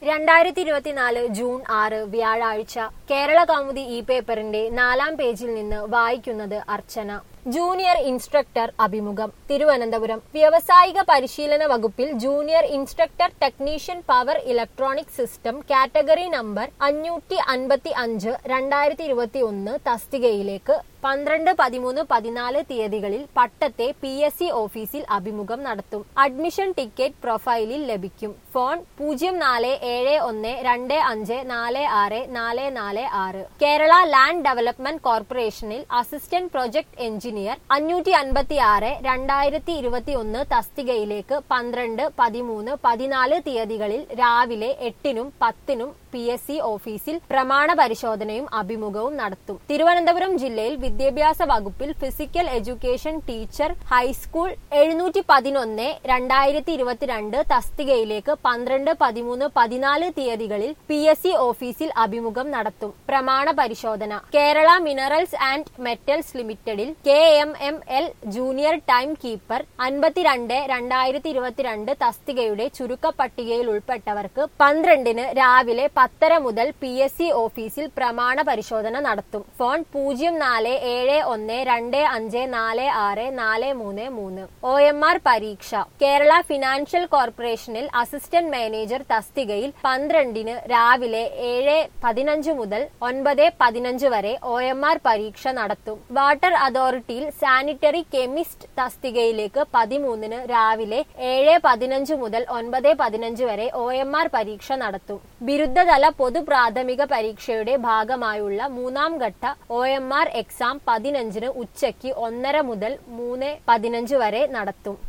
രണ്ടായിരത്തി ഇരുപത്തിനാല് ജൂൺ ആറ് വ്യാഴാഴ്ച കേരള കൗമുദി ഇ പേപ്പറിന്റെ നാലാം പേജിൽ നിന്ന് വായിക്കുന്നത് അർച്ചന ജൂനിയർ ഇൻസ്ട്രക്ടർ അഭിമുഖം തിരുവനന്തപുരം വ്യാവസായിക പരിശീലന വകുപ്പിൽ junior instructor technician power electronic system category number അഞ്ഞൂറ്റി അൻപത്തി അഞ്ച് രണ്ടായിരത്തി ഇരുപത്തി ഒന്ന് തസ്തികയിലേക്ക് പന്ത്രണ്ട് പതിമൂന്ന് പതിനാല് തീയതികളിൽ പട്ടത്തെ പി എസ് സി ഓഫീസിൽ അഭിമുഖം നടത്തും അഡ്മിഷൻ ടിക്കറ്റ് പ്രൊഫൈലിൽ ലഭിക്കും ഫോൺ പൂജ്യം നാല് ഏഴ് ഒന്ന് രണ്ട് അഞ്ച് നാല് ആറ് നാല് നാല് ആറ് കേരള ലാൻഡ് ഡെവലപ്മെന്റ് കോർപ്പറേഷനിൽ അസിസ്റ്റന്റ് പ്രൊജക്ട് എഞ്ചിനീയർ അഞ്ഞൂറ്റി അൻപത്തി ആറ് രണ്ടായിരത്തി ഇരുപത്തി ഒന്ന് തസ്തികയിലേക്ക് പന്ത്രണ്ട് പതിമൂന്ന് പതിനാല് തീയതികളിൽ രാവിലെ എട്ടിനും പത്തിനും പി എസ് സി ഓഫീസിൽ പ്രമാണ പരിശോധനയും അഭിമുഖവും നടത്തും തിരുവനന്തപുരം ജില്ലയിൽ വിദ്യാഭ്യാസ വകുപ്പിൽ ഫിസിക്കൽ എഡ്യൂക്കേഷൻ ടീച്ചർ ഹൈസ്കൂൾ എഴുന്നൂറ്റി പതിനൊന്ന് രണ്ടായിരത്തി ഇരുപത്തിരണ്ട് തസ്തികയിലേക്ക് പന്ത്രണ്ട് പതിമൂന്ന് പതിനാല് തീയതികളിൽ പി എസ് സി ഓഫീസിൽ അഭിമുഖം നടത്തും പ്രമാണ പരിശോധന കേരള മിനറൽസ് ആൻഡ് മെറ്റൽസ് ലിമിറ്റഡിൽ K M M L junior time keeper അൻപത്തിരണ്ട് രണ്ടായിരത്തി ഇരുപത്തിരണ്ട് തസ്തികയുടെ ചുരുക്കപ്പട്ടികയിൽ ഉൾപ്പെട്ടവർക്ക് പന്ത്രണ്ടിന് രാവിലെ പത്തര മുതൽ പി എസ് സി ഓഫീസിൽ പ്രമാണ പരിശോധന നടത്തും ഫോൺ പൂജ്യം നാല് ഏഴ് ഒന്ന് രണ്ട് അഞ്ച് നാല് ആറ് നാല് മൂന്ന് മൂന്ന് ഒ എം ആർ പരീക്ഷ കേരള ഫിനാൻഷ്യൽ കോർപ്പറേഷനിൽ അസിസ്റ്റന്റ് മാനേജർ തസ്തികയിൽ പന്ത്രണ്ടിന് രാവിലെ ഏഴ് പതിനഞ്ച് മുതൽ ഒൻപത് പതിനഞ്ച് വരെ ഒ എം ആർ പരീക്ഷ നടത്തും വാട്ടർ അതോറിറ്റിയിൽ സാനിറ്ററി കെമിസ്റ്റ് തസ്തികയിലേക്ക് പതിമൂന്നിന് രാവിലെ ഏഴ് പതിനഞ്ച് മുതൽ ഒൻപത് പതിനഞ്ച് വരെ ഒ എം ആർ പരീക്ഷ നടത്തും ബിരുദതല പൊതു പ്രാഥമിക പരീക്ഷയുടെ ഭാഗമായുള്ള മൂന്നാം ഘട്ട ഒ എം ആർ എക്സാം പതിനഞ്ചിന് ഉച്ചയ്ക്ക് ഒന്നര മുതൽ മൂന്ന് പതിനഞ്ച് വരെ നടത്തും